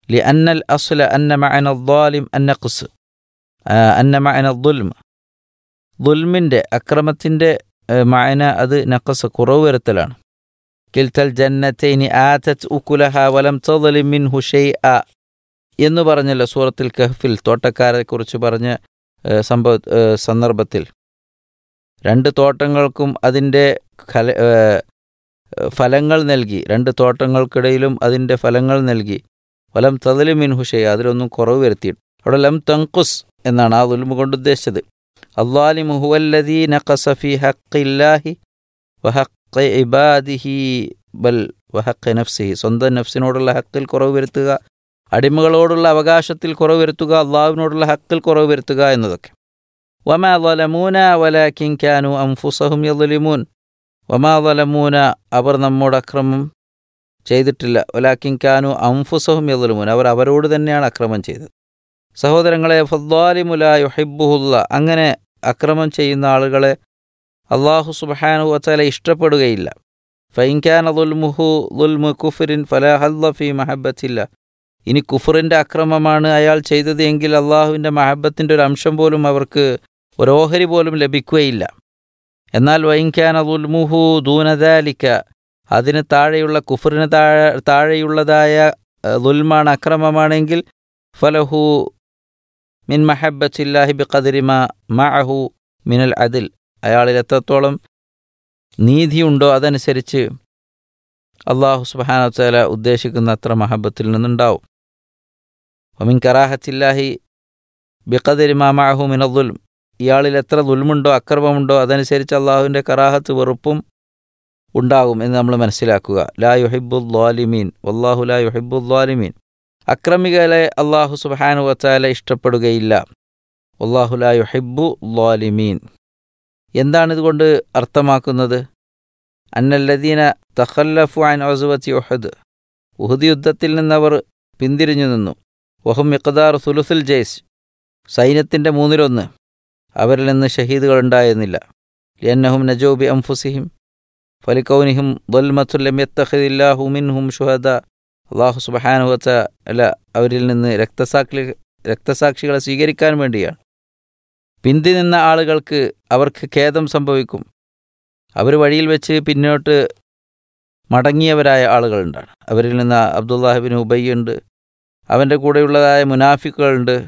لأن الأصل أن معنى الظالم النقص آه، أن معنى الظلم ظلമിൻ്റെ അക്രമത്തിൻ്റെ മഅന അത് നഖസ് കുറവ് വരുത്തലാണ് കിൽത്തൽ ജന്നത്തൈനി ആതത് ഉക്കുലഹ വലം തظلم منه شيئا എന്ന് പറഞ്ഞല്ലോ സൂറത്തിൽ കഹ്ഫിൽ തോട്ടക്കാരെ കുറിച്ച് പറഞ്ഞ ഏഹ്, സംഭവ ഏഹ്, സന്ദർഭത്തിൽ രണ്ട് തോട്ടങ്ങൾക്കും അതിൻ്റെ ഖല ഏഹ്, ഫലങ്ങൾ നൽകി രണ്ട് തോട്ടങ്ങൾക്കിടയിലും അതിൻ്റെ ഫലങ്ങൾ നൽകി വലം തതലി മിൻഹുഷയ അതിലൊന്നും കുറവ് വരുത്തി അവിടെ ലം തങ്കുസ് എന്നാണ് ആ ദുൽമ കൊണ്ട് ഉദ്ദേശിച്ചത് അള്ളാലിമു ഹുവല്ലദീ നഖസ ഫീ ഹഖില്ലാഹി വഹഖ് ഇബാദിഹി ബൽ വഹഖ് നഫ്സിഹി സ്വന്തം നഫ്സിനോടുള്ള ഹക്കിൽ കുറവ് വരുത്തുക അടിമകളോടുള്ള അവകാശത്തിൽ കുറവ് വരുത്തുക അള്ളാഹുവിനോടുള്ള ഹക്കിൽ കുറവ് വരുത്തുക എന്നതൊക്കെ വമാ ظلمونا ولكن كانوا أنفسهم يظلمون വമാ ظلمونا അവർ നമ്മോട് അക്രമം ചെയ്തിട്ടില്ല വലാക്കിൻ കാനു അംഫുസഹും യദലുമൂൻ അവർ അവരോട് തന്നെയാണ് അക്രമം ചെയ്തത് സഹോദരങ്ങളെ ഫദ്വാലിമുല യുഹിബുഹുല്ല അങ്ങനെ അക്രമം ചെയ്യുന്ന ആളുകളെ അള്ളാഹു സുബാനു വത്താല ഇഷ്ടപ്പെടുകയില്ല ഫൈൻഖാന ദുൽമുഹു ദുൽമു കുഫിറിൻ ഫലാഹല്ല ഫി മഹബത്തില്ല ഇനി കുഫറിൻ്റെ അക്രമമാണ് അയാൾ ചെയ്തത് എങ്കിൽ അള്ളാഹുവിൻ്റെ മഹബത്തിൻ്റെ ഒരു അംശം പോലും അവർക്ക് ഒരു ഓഹരി പോലും ലഭിക്കുകയില്ല എന്നാൽ വൈൻഖാന ദുൽമുഹു ദൂനദാലിക്ക അതിന് താഴെയുള്ള കുഫറിന് താഴെ താഴെയുള്ളതായ അഹ്, ദുൽമാണ് അക്രമമാണെങ്കിൽ ഫലഹു മിൻ മഹബത്തില്ലാഹി ബി ഖദരിമ മഅഹു മിനൽ അതിൽ അയാളിൽ എത്രത്തോളം നീതിയുണ്ടോ അതനുസരിച്ച് അള്ളാഹു സുബാന താല ഉദ്ദേശിക്കുന്ന അത്ര മഹബത്തിൽ നിന്നുണ്ടാവും ഒമിൻ കറാഹത്തില്ലാഹി ബിഖദരിമ മഅഹു മിന ദുൽം ഇയാളിൽ എത്ര ദുൽമുണ്ടോ അക്രമമുണ്ടോ അതനുസരിച്ച് അള്ളാഹുവിൻ്റെ കറാഹത്ത് വെറുപ്പും ഉണ്ടാകും എന്ന് നമ്മൾ മനസ്സിലാക്കുക ലാ യുഹിബുൽ ദ്വാലിമീൻ വല്ലാഹു ലാ യുഹിബുൽ ദ്വാലിമീൻ അക്രമികളെ അള്ളാഹു സുബാനു വത്താല ഇഷ്ടപ്പെടുകയില്ല വല്ലാഹു ലാ യുഹിബു ദ്വാലിമീൻ എന്താണ് ഇതുകൊണ്ട് അർത്ഥമാക്കുന്നത് അന്നല്ലദീന തഖല്ലഫു അൻ ഒസുവത്തി ഒഹദ് ഉഹദ് യുദ്ധത്തിൽ നിന്നവർ പിന്തിരിഞ്ഞു നിന്നു വഹും മിഖദാർ സുലുസുൽ ജയ്സ് സൈന്യത്തിൻ്റെ മൂന്നിലൊന്ന് അവരിൽ നിന്ന് ഷഹീദുകൾ ഉണ്ടായിരുന്നില്ല ലിയന്നഹും നജോബി അംഫുസിഹിം ഫലിക്കൗനിഹിം ദുൽമത്തുല്ലം യത്തഖിദില്ലാഹു മിൻഹും ഷുഹദ അള്ളാഹു സുബഹാനുവത്ത അല്ല അവരിൽ നിന്ന് രക്തസാക്ഷി രക്തസാക്ഷികളെ സ്വീകരിക്കാൻ വേണ്ടിയാണ് പിന്തി നിന്ന ആളുകൾക്ക് അവർക്ക് ഖേദം സംഭവിക്കും അവർ വഴിയിൽ വെച്ച് പിന്നോട്ട് മടങ്ങിയവരായ ആളുകളുണ്ടാണ് അവരിൽ നിന്ന് അബ്ദുല്ലാഹിബിൻ ഉബയ്യുണ്ട് അവൻ്റെ കൂടെയുള്ളതായ മുനാഫിക്കുകളുണ്ട്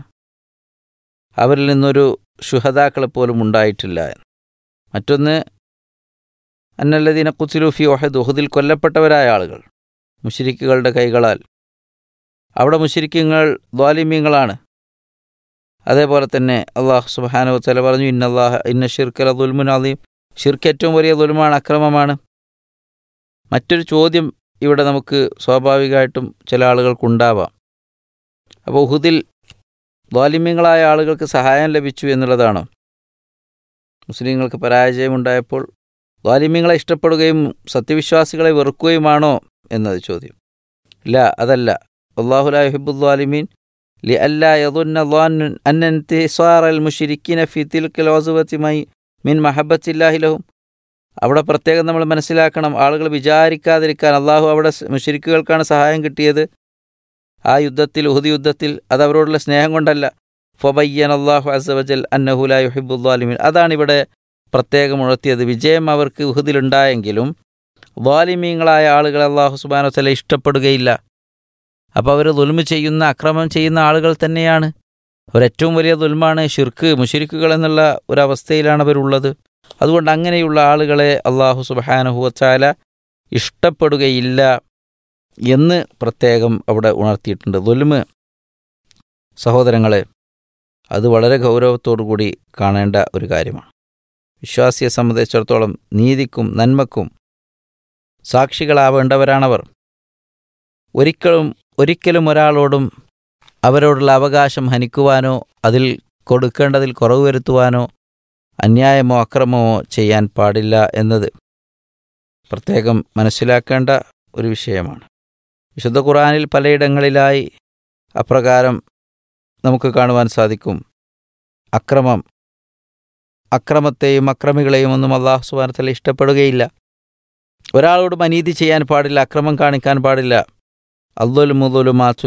അവരിൽ നിന്നൊരു ശുഹദാക്കളെ പോലും ഉണ്ടായിട്ടില്ല എന്ന് മറ്റൊന്ന് അന്നല്ലദീന കുസിലുഫി ഒഹദ് ഉഹദിൽ കൊല്ലപ്പെട്ടവരായ ആളുകൾ മുഷിരിക്കുകളുടെ കൈകളാൽ അവിടെ മുഷിരിക്കുങ്ങൾ ദ്വാലിമ്യങ്ങളാണ് അതേപോലെ തന്നെ അള്ളാഹു സുബാനു തല പറഞ്ഞു ഇന്നല്ലാഹ ഇന്ന ഷിർക്കല ദുൽമുൻ അലീം ഷിർക്ക് ഏറ്റവും വലിയ ദുൽമാണ് അക്രമമാണ് മറ്റൊരു ചോദ്യം ഇവിടെ നമുക്ക് സ്വാഭാവികമായിട്ടും ചില ആളുകൾക്കുണ്ടാവാം അപ്പോൾ ഉഹുദിൽ ദ്വാലിമ്യങ്ങളായ ആളുകൾക്ക് സഹായം ലഭിച്ചു എന്നുള്ളതാണോ മുസ്ലിങ്ങൾക്ക് പരാജയമുണ്ടായപ്പോൾ ദ്വാലിമ്യങ്ങളെ ഇഷ്ടപ്പെടുകയും സത്യവിശ്വാസികളെ വെറുക്കുകയുമാണോ എന്നത് ചോദ്യം ഇല്ല അതല്ല അള്ളാഹുല യുഹിബുദ്വാലിമീൻ ലി അല്ലാ യദുന്ന ദ്വാനുൻ അന്ന ഇന്തിസാർ അൽ മുഷിരിക്കിന ഫി തിൽക്കൽ വസുവത്തിമായി മിൻ മഹബത്തില്ലാഹി ലഹും അവിടെ പ്രത്യേകം നമ്മൾ മനസ്സിലാക്കണം ആളുകൾ വിചാരിക്കാതിരിക്കാൻ അള്ളാഹു അവിടെ മുഷിരിക്കുകൾക്കാണ് സഹായം കിട്ടിയത് ആ യുദ്ധത്തിൽ ഉഹുദ് യുദ്ധത്തിൽ അത് അവരോടുള്ള സ്നേഹം കൊണ്ടല്ല ഫൊബയ്യൻ അള്ളാഹു അസവജൽ അന്നഹുല യുഹിബുദ്വാലിമീൻ അതാണ് ഇവിടെ പ്രത്യേകം ഉണർത്തിയത് വിജയം അവർക്ക് ഉഹുദിലുണ്ടായെങ്കിലും വാലിമീങ്ങളായ ആളുകൾ അള്ളാഹു സുബാനോ തല ഇഷ്ടപ്പെടുകയില്ല അപ്പോൾ അവർ ദുൽമ ചെയ്യുന്ന അക്രമം ചെയ്യുന്ന ആളുകൾ തന്നെയാണ് അവരേറ്റവും വലിയ ദുൽമാണ് ഷിർക്ക് മുഷിരിക്കുകൾ എന്നുള്ള ഒരവസ്ഥയിലാണ് അവരുള്ളത് അതുകൊണ്ട് അങ്ങനെയുള്ള ആളുകളെ അള്ളാഹു സുബാനഹുവച്ചാല ഇഷ്ടപ്പെടുകയില്ല എന്ന് പ്രത്യേകം അവിടെ ഉണർത്തിയിട്ടുണ്ട് ദുൽമ് സഹോദരങ്ങളെ അത് വളരെ ഗൗരവത്തോടു കൂടി കാണേണ്ട ഒരു കാര്യമാണ് വിശ്വാസിയെ സംബന്ധിച്ചിടത്തോളം നീതിക്കും നന്മക്കും സാക്ഷികളാവേണ്ടവരാണവർ ഒരിക്കലും ഒരിക്കലും ഒരാളോടും അവരോടുള്ള അവകാശം ഹനിക്കുവാനോ അതിൽ കൊടുക്കേണ്ടതിൽ കുറവ് വരുത്തുവാനോ അന്യായമോ അക്രമമോ ചെയ്യാൻ പാടില്ല എന്നത് പ്രത്യേകം മനസ്സിലാക്കേണ്ട ഒരു വിഷയമാണ് വിശുദ്ധ ഖുറാനിൽ പലയിടങ്ങളിലായി അപ്രകാരം നമുക്ക് കാണുവാൻ സാധിക്കും അക്രമം അക്രമത്തെയും അക്രമികളെയും ഒന്നും അള്ളാഹു സുബാനത്തല ഇഷ്ടപ്പെടുകയില്ല ഒരാളോടും അനീതി ചെയ്യാൻ പാടില്ല അക്രമം കാണിക്കാൻ പാടില്ല അദ്ദുൽ മുദുലുമാ